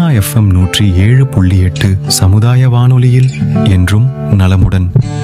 FM நூற்றி ஏழு புள்ளி எட்டு சமுதாய வானொலியில் என்றும் நலமுடன்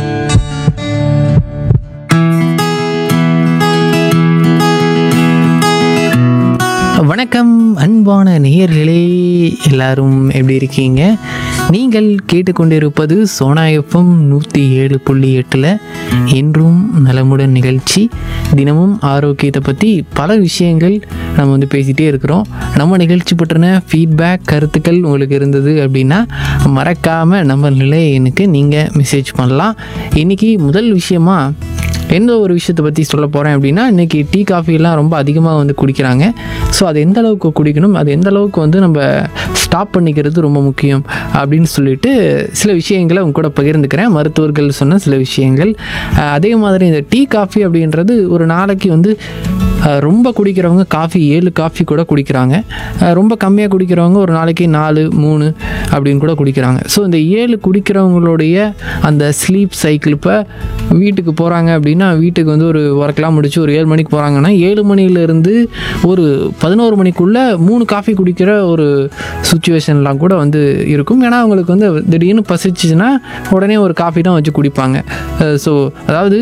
வணக்கம் அன்பான நேயர்களே எல்லாரும் எப்படி இருக்கீங்க நீங்கள் கேட்டுக்கொண்டிருப்பது சோனா எஃப்எம் நூற்றி ஏழு புள்ளி எட்டில் என்றும் நலமுடன் நிகழ்ச்சி தினமும் ஆரோக்கியத்தை பற்றி பல விஷயங்கள் நம்ம வந்து பேசிகிட்டே இருக்கிறோம் நம்ம நிகழ்ச்சி பற்றின ஃபீட்பேக் கருத்துக்கள் உங்களுக்கு இருந்தது அப்படின்னா மறக்காமல் நம்ம நிலையனுக்கு நீங்கள் மெசேஜ் பண்ணலாம் இன்றைக்கி முதல் விஷயமா எந்த ஒரு விஷயத்தை பற்றி சொல்ல போகிறேன் அப்படின்னா இன்றைக்கி டீ காஃபிலாம் ரொம்ப அதிகமாக வந்து குடிக்கிறாங்க ஸோ அது எந்த அளவுக்கு குடிக்கணும் அது எந்த அளவுக்கு வந்து நம்ம ஸ்டாப் பண்ணிக்கிறது ரொம்ப முக்கியம் அப்படின்னு சொல்லிட்டு சில விஷயங்களை உங்க கூட பகிர்ந்துக்கிறேன் மருத்துவர்கள் சொன்ன சில விஷயங்கள் அஹ் அதே மாதிரி இந்த டீ காஃபி அப்படின்றது ஒரு நாளைக்கு வந்து அஹ் ரொம்ப குடிக்கிறவங்க காஃபி ஏழு காஃபி கூட குடிக்கிறாங்க அஹ் ரொம்ப கம்மியாக குடிக்கிறவங்க ஒரு நாளைக்கு நாலு மூணு அப்படின்னு கூட குடிக்கிறாங்க ஸோ இந்த ஏழு குடிக்கிறவங்களுடைய அந்த ஸ்லீப் சைக்கிள் இப்போ வீட்டுக்கு போகிறாங்க அப்படின்னா வீட்டுக்கு வந்து ஒரு ஒர்க்லாம் முடிச்சு ஒரு ஏழு மணிக்கு போகிறாங்கன்னா ஏழு மணிலேருந்து ஒரு பதினோரு மணிக்குள்ளே மூணு காஃபி குடிக்கிற ஒரு சுச்சுவேஷன்லாம் கூட வந்து இருக்கும் ஏன்னா அவங்களுக்கு வந்து திடீர்னு பசிச்சுன்னா உடனே ஒரு காஃபி தான் வச்சு குடிப்பாங்க ஸோ அதாவது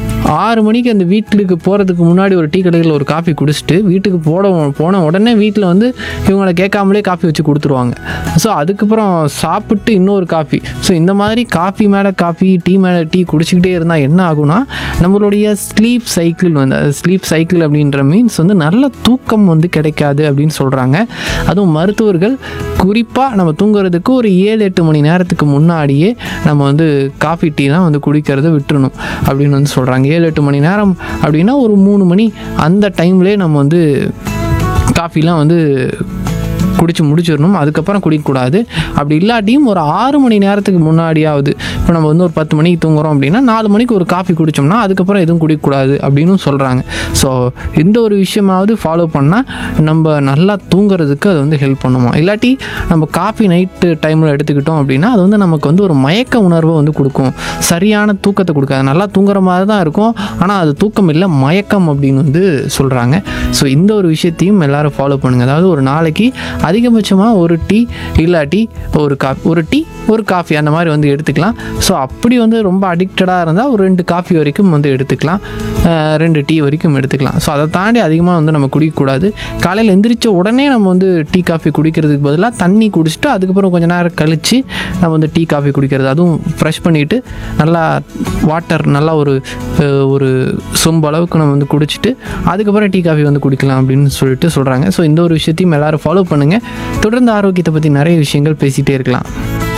ஆறு மணிக்கு அந்த வீட்டுக்கு போகிறதுக்கு முன்னாடி ஒரு டீ கடையில் ஒரு காஃபி குடிச்சிட்டு வீட்டுக்கு போட போன உடனே வீட்டில் வந்து இவங்களை கேட்காமலே காஃபி வச்சு கொடுத்துருவாங்க ஸோ அதுக்கப்புறம் சாப்பிட்டு இன்னொரு காஃபி ஸோ இந்த மாதிரி காஃபி மேலே காஃபி டீ மேலே டீ குடிச்சிக்கிட்டே இருந்தால் என்ன ஆகும்னா நம்மளுடைய ஸ்லீப் சைக்கிள் வந்து ஸ்லீப் சைக்கிள் அப்படின்ற மீன்ஸ் வந்து நல்ல தூக்கம் வந்து கிடைக்காது அப்படின்னு சொல்கிறாங்க அதுவும் மருத்துவர்கள் குறிப்பாக நம்ம தூங்குறதுக்கு ஒரு ஏழு எட்டு மணி நேரத்துக்கு முன்னாடியே நம்ம வந்து காஃபி டீலாம் வந்து குடிக்கிறத விட்டுறணும் அப்படின்னு வந்து சொல்கிறாங்க ஏழு எட்டு மணி நேரம் அப்படின்னா ஒரு மூணு மணி அந்த டைம்லேயே நம்ம வந்து காஃபிலாம் வந்து குடிச்சு முடிச்சிடணும் அதுக்கப்புறம் குடிக்கக்கூடாது அப்படி இல்லாட்டியும் ஒரு ஆறு மணி நேரத்துக்கு முன்னாடியாவது இப்போ நம்ம வந்து ஒரு பத்து மணிக்கு தூங்குறோம் அப்படின்னா நாலு மணிக்கு ஒரு காஃபி குடித்தோம்னா அதுக்கப்புறம் எதுவும் குடிக்கக்கூடாது அப்படின்னு சொல்கிறாங்க ஸோ இந்த ஒரு விஷயமாவது ஃபாலோ பண்ணால் நம்ம நல்லா தூங்குறதுக்கு அது வந்து ஹெல்ப் பண்ணுமா இல்லாட்டி நம்ம காஃபி நைட்டு டைமில் எடுத்துக்கிட்டோம் அப்படின்னா அது வந்து நமக்கு வந்து ஒரு மயக்க உணர்வை வந்து கொடுக்கும் சரியான தூக்கத்தை கொடுக்காது நல்லா தூங்குற மாதிரி தான் இருக்கும் ஆனால் அது தூக்கம் இல்லை மயக்கம் அப்படின்னு வந்து சொல்கிறாங்க ஸோ இந்த ஒரு விஷயத்தையும் எல்லாரும் ஃபாலோ பண்ணுங்கள் அதாவது ஒரு நாளைக்கு அதிகபட்சமாக ஒரு டீ இல்லாட்டி ஒரு காஃபி ஒரு டீ ஒரு காஃபி அந்த மாதிரி வந்து எடுத்துக்கலாம் ஸோ அப்படி வந்து ரொம்ப அடிக்டடாக இருந்தால் ஒரு ரெண்டு காஃபி வரைக்கும் வந்து எடுத்துக்கலாம் அஹ் ரெண்டு டீ வரைக்கும் எடுத்துக்கலாம் ஸோ அதை தாண்டி அதிகமாக வந்து நம்ம குடிக்கக்கூடாது காலையில் எந்திரிச்ச உடனே நம்ம வந்து டீ காஃபி குடிக்கிறதுக்கு பதிலாக தண்ணி குடிச்சிட்டு அதுக்கப்புறம் கொஞ்ச நேரம் கழித்து நம்ம வந்து டீ காஃபி குடிக்கிறது அதுவும் ஃப்ரெஷ் பண்ணிவிட்டு நல்லா வாட்டர் நல்லா ஒரு அஹ், ஒரு சொம்பு அளவுக்கு நம்ம வந்து குடிச்சிட்டு அதுக்கப்புறம் டீ காஃபி வந்து குடிக்கலாம் அப்படின்னு சொல்லிட்டு சொல்கிறாங்க ஸோ இந்த ஒரு விஷயத்தையும் எல்லாரும் ஃபாலோ பண்ணுங்கள் தொடர்ந்து ஆரோக்கியத்தை பற்றி நிறைய விஷயங்கள் பேசிகிட்டே இருக்கலாம்